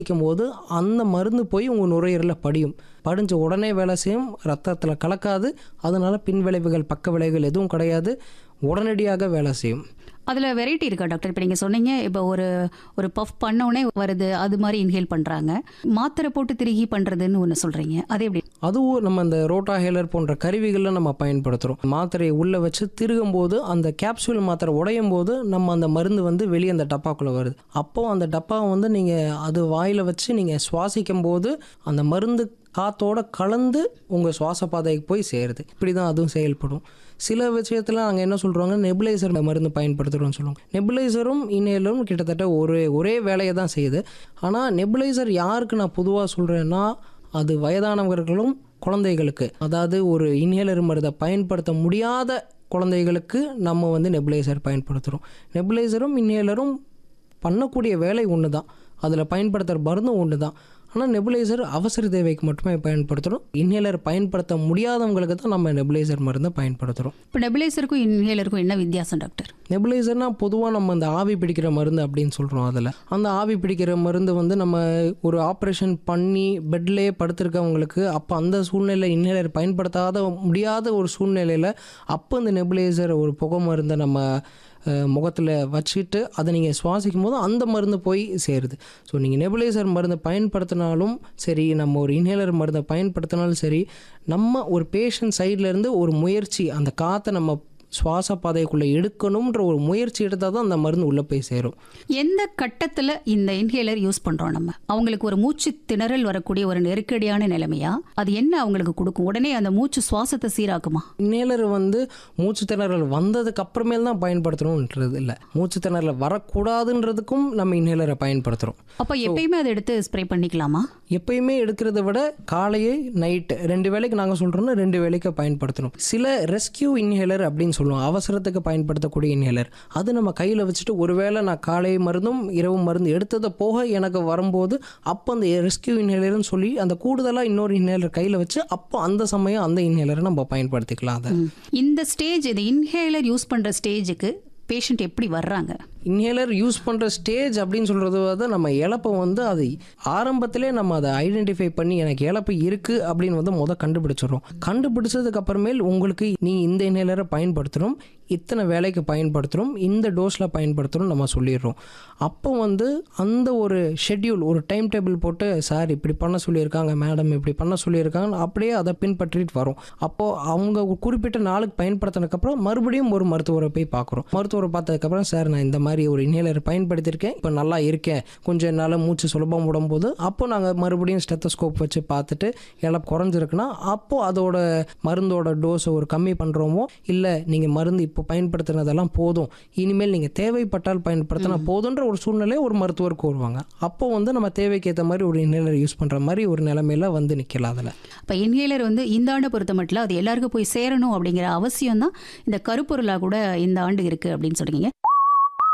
போது அந்த மருந்து போய் உங்கள் நுரையீரலில் படியும் படிஞ்ச உடனே வேலை செய்யும் ரத்தத்தில் கலக்காது அதனால பின் விளைவுகள் பக்க விளைவுகள் எதுவும் கிடையாது உடனடியாக வேலை செய்யும் அதில் வெரைட்டி இருக்கா டாக்டர் இப்போ நீங்கள் சொன்னீங்க இப்போ ஒரு ஒரு பஃப் பண்ணோடனே வருது அது மாதிரி இன்ஹேல் பண்ணுறாங்க மாத்திரை போட்டு திருகி பண்ணுறதுன்னு ஒன்று சொல்கிறீங்க அது எப்படி அதுவும் நம்ம இந்த ரோட்டாஹேலர் போன்ற கருவிகளில் நம்ம பயன்படுத்துகிறோம் மாத்திரையை உள்ளே வச்சு திருகும் போது அந்த கேப்சூல் மாத்திரை உடையும் போது நம்ம அந்த மருந்து வந்து வெளியே அந்த டப்பாக்குள்ளே வருது அப்போ அந்த டப்பாவை வந்து நீங்கள் அது வாயில் வச்சு நீங்கள் சுவாசிக்கும் போது அந்த மருந்து காத்தோட கலந்து உங்கள் சுவாச பாதைக்கு போய் சேருது இப்படி தான் அதுவும் செயல்படும் சில விஷயத்தில் நாங்கள் என்ன சொல்கிறோங்க நெபுலைசர் மருந்து பயன்படுத்துகிறோம்னு சொல்லுவோம் நெபுலைசரும் இன்ஹேலரும் கிட்டத்தட்ட ஒரே ஒரே வேலையை தான் செய்யுது ஆனால் நெபுலைசர் யாருக்கு நான் பொதுவாக சொல்கிறேன்னா அது வயதானவர்களும் குழந்தைகளுக்கு அதாவது ஒரு இன்ஹேலர் மருந்தை பயன்படுத்த முடியாத குழந்தைகளுக்கு நம்ம வந்து நெபுலைசர் பயன்படுத்துகிறோம் நெபுலைசரும் இன்ஹேலரும் பண்ணக்கூடிய வேலை ஒன்று தான் அதில் பயன்படுத்துகிற மருந்தும் ஒன்று தான் ஆனால் நெபுலைசர் அவசர தேவைக்கு மட்டுமே பயன்படுத்துகிறோம் இன்ஹேலர் பயன்படுத்த முடியாதவங்களுக்கு தான் நம்ம நெபுலைசர் மருந்தை பயன்படுத்துகிறோம் இப்போ நெபுலைசருக்கும் இன்ஹேலருக்கும் என்ன வித்தியாசம் டாக்டர் நெபுலைசர்னா பொதுவாக நம்ம இந்த ஆவி பிடிக்கிற மருந்து அப்படின்னு சொல்கிறோம் அதில் அந்த ஆவி பிடிக்கிற மருந்து வந்து நம்ம ஒரு ஆப்ரேஷன் பண்ணி பெட்லேயே படுத்திருக்கவங்களுக்கு அப்போ அந்த சூழ்நிலை இன்ஹேலர் பயன்படுத்தாத முடியாத ஒரு சூழ்நிலையில் அப்போ இந்த நெபுலைசர் ஒரு புகை மருந்தை நம்ம முகத்தில் வச்சுட்டு அதை நீங்கள் சுவாசிக்கும் போது அந்த மருந்து போய் சேருது ஸோ நீங்கள் நெபுலைசர் மருந்து பயன்படுத்தினாலும் சரி நம்ம ஒரு இன்ஹேலர் மருந்தை பயன்படுத்தினாலும் சரி நம்ம ஒரு பேஷண்ட் சைட்லேருந்து ஒரு முயற்சி அந்த காற்றை நம்ம சுவாச பாதைக்குள்ளே எடுக்கணுன்ற ஒரு முயற்சி எடுத்தால் தான் அந்த மருந்து உள்ளே போய் சேரும் எந்த கட்டத்தில் இந்த இன்ஹேலர் யூஸ் பண்ணுறோம் நம்ம அவங்களுக்கு ஒரு மூச்சு திணறல் வரக்கூடிய ஒரு நெருக்கடியான நிலைமையா அது என்ன அவங்களுக்கு கொடுக்கும் உடனே அந்த மூச்சு சுவாசத்தை சீராக்குமா இன்ஹேலர் வந்து மூச்சு திணறல் வந்ததுக்கு அப்புறமேல் தான் பயன்படுத்தணுன்றது இல்லை மூச்சு திணறல் வரக்கூடாதுன்றதுக்கும் நம்ம இன்ஹேலரை பயன்படுத்துகிறோம் அப்போ எப்பயுமே அதை எடுத்து ஸ்ப்ரே பண்ணிக்கலாமா எப்பயுமே எடுக்கிறத விட காலையே நைட்டு ரெண்டு வேளைக்கு நாங்கள் சொல்கிறோம்னா ரெண்டு வேளைக்கு பயன்படுத்தணும் சில ரெஸ்கியூ இன்ஹேலர் அப்படின்னு சொல்லுவோம் அவசரத்துக்கு பயன்படுத்தக்கூடிய இன்ஹேலர் அது நம்ம கையில் வச்சுட்டு ஒருவேளை நான் காலை மருந்தும் இரவு மருந்து எடுத்ததை போக எனக்கு வரும்போது அப்போ அந்த ரெஸ்கியூ இன்ஹேலர்னு சொல்லி அந்த கூடுதலாக இன்னொரு இன்ஹேலர் கையில் வச்சு அப்போ அந்த சமயம் அந்த இன்ஹேலரை நம்ம பயன்படுத்திக்கலாம் அதை ம். இந்த ஸ்டேஜ் இந்த இன்ஹேலர் யூஸ் பண்ணுற ஸ்டேஜுக்கு பேஷண்ட் எப்படி வர்றாங்க இன்ஹேலர் யூஸ் பண்ணுற ஸ்டேஜ் அப்படின்னு சொல்கிறது வந்து நம்ம இழப்பை வந்து அது ஆரம்பத்திலே நம்ம அதை ஐடென்டிஃபை பண்ணி எனக்கு இழப்பு இருக்குது அப்படின்னு வந்து முத கண்டுபிடிச்சிடுறோம் கண்டுபிடிச்சதுக்கு அப்புறமேல் உங்களுக்கு நீ இந்த இன்ஹேலரை பயன்படுத்தணும் இத்தனை வேலைக்கு பயன்படுத்துகிறோம் இந்த டோஸில் பயன்படுத்தணும் நம்ம சொல்லிடுறோம் அப்போ வந்து அந்த ஒரு ஷெட்யூல் ஒரு டைம் டேபிள் போட்டு சார் இப்படி பண்ண சொல்லியிருக்காங்க மேடம் இப்படி பண்ண சொல்லியிருக்காங்க அப்படியே அதை பின்பற்றிட்டு வரும் அப்போது அவங்க ஒரு குறிப்பிட்ட நாளுக்கு பயன்படுத்தினதுக்கப்புறம் மறுபடியும் ஒரு மருத்துவரை போய் பார்க்குறோம் மருத்துவரை பார்த்ததுக்கப்புறம் சார் நான் இந்த மாதிரி ஒரு இன்ஹேலர் பயன்படுத்தியிருக்கேன் இப்போ நல்லா இருக்கேன் கொஞ்சம் என்னால் மூச்சு சுலபம் விடும்போது அப்போ நாங்கள் மறுபடியும் ஸ்டெத்தஸ்கோப் வச்சு பார்த்துட்டு இழப்பு குறைஞ்சிருக்குன்னா அப்போது அதோட மருந்தோட டோஸை ஒரு கம்மி பண்ணுறோமோ இல்லை நீங்கள் மருந்து இப்போ பயன்படுத்தினதெல்லாம் போதும் இனிமேல் நீங்கள் தேவைப்பட்டால் பயன்படுத்தினா போதுன்ற ஒரு சூழ்நிலை ஒரு மருத்துவர் கூறுவாங்க அப்போ வந்து நம்ம தேவைக்கு ஏற்ற மாதிரி ஒரு இன்ஹேலர் யூஸ் பண்ணுற மாதிரி ஒரு நிலைமையில வந்து நிற்கலாம் அதில் இப்போ இன்ஹேலர் வந்து இந்த ஆண்டை பொறுத்த மட்டும் அது எல்லாருக்கும் போய் சேரணும் அப்படிங்கிற அவசியம் தான் இந்த கருப்பொருளாக கூட இந்த ஆண்டு இருக்குது அப்படின்னு சொல்றீங்க